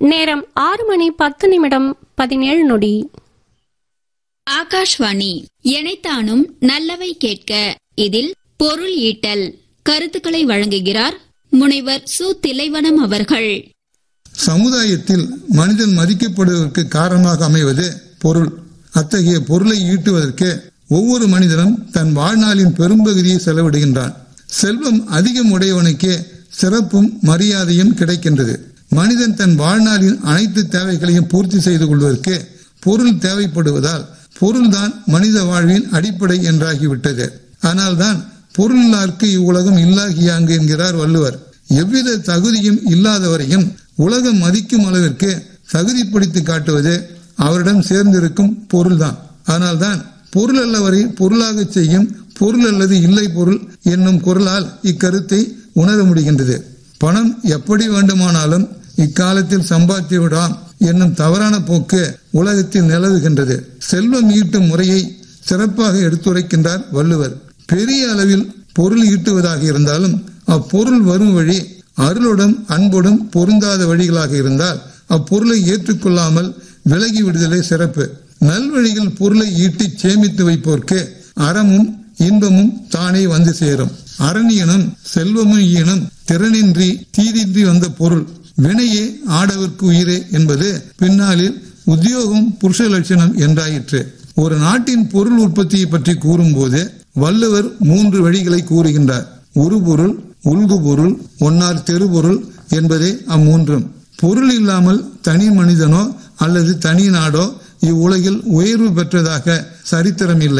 நேரம் ஆறு மணி பத்து நிமிடம் பதினேழு நொடி ஆகாஷ்வாணி எனைத்தானும் நல்லவை கேட்க இதில் பொருள் ஈட்டல் கருத்துக்களை வழங்குகிறார் முனைவர் சு திலைவனம் அவர்கள் சமுதாயத்தில் மனிதன் மதிக்கப்படுவதற்கு காரணமாக அமைவது பொருள் அத்தகைய பொருளை ஈட்டுவதற்கு ஒவ்வொரு மனிதனும் தன் வாழ்நாளின் பெரும்பகுதியை செலவிடுகின்றான் செல்வம் அதிகம் உடையவனுக்கே சிறப்பும் மரியாதையும் கிடைக்கின்றது மனிதன் தன் வாழ்நாளின் அனைத்து தேவைகளையும் பூர்த்தி செய்து கொள்வதற்கு பொருள் தேவைப்படுவதால் பொருள்தான் மனித வாழ்வின் அடிப்படை என்றாகிவிட்டது ஆனால்தான் பொருளில்லார்க்கு இவ்வுலகம் இல்லாகியாங்கு என்கிறார் வள்ளுவர் எவ்வித தகுதியும் இல்லாதவரையும் உலகம் மதிக்கும் அளவிற்கு தகுதிப்படுத்தி காட்டுவது அவரிடம் சேர்ந்திருக்கும் பொருள்தான் ஆனால்தான் பொருள் அல்லவரை பொருளாக செய்யும் பொருள் அல்லது இல்லை பொருள் என்னும் குரலால் இக்கருத்தை உணர முடிகின்றது பணம் எப்படி வேண்டுமானாலும் இக்காலத்தில் சம்பாதித்து விடாம் என்னும் தவறான போக்கு உலகத்தில் நிலவுகின்றது செல்வம் ஈட்டும் முறையை சிறப்பாக எடுத்துரைக்கின்றார் வள்ளுவர் பெரிய அளவில் பொருள் ஈட்டுவதாக இருந்தாலும் அப்பொருள் வரும் வழி அருளுடன் அன்புடன் பொருந்தாத வழிகளாக இருந்தால் அப்பொருளை ஏற்றுக்கொள்ளாமல் விலகி விடுதலை சிறப்பு நல்வழிகள் பொருளை ஈட்டி சேமித்து வைப்போர்க்கு அறமும் இன்பமும் தானே வந்து சேரும் அரணியனும் செல்வமும் ஈனும் திறனின்றி தீதின்றி வந்த பொருள் வினையே ஆடவர்க்கு உயிரே என்பது பின்னாளில் உத்தியோகம் புருஷ லட்சணம் என்றாயிற்று ஒரு நாட்டின் பொருள் உற்பத்தியை பற்றி கூறும்போது வள்ளுவர் மூன்று வழிகளை கூறுகின்றார் உருபொருள் உள்கு பொருள் ஒன்னார் தெருபொருள் என்பதே அம்மூன்றும் பொருள் இல்லாமல் தனி மனிதனோ அல்லது தனி நாடோ இவ்வுலகில் உயர்வு பெற்றதாக சரித்திரம் இல்லை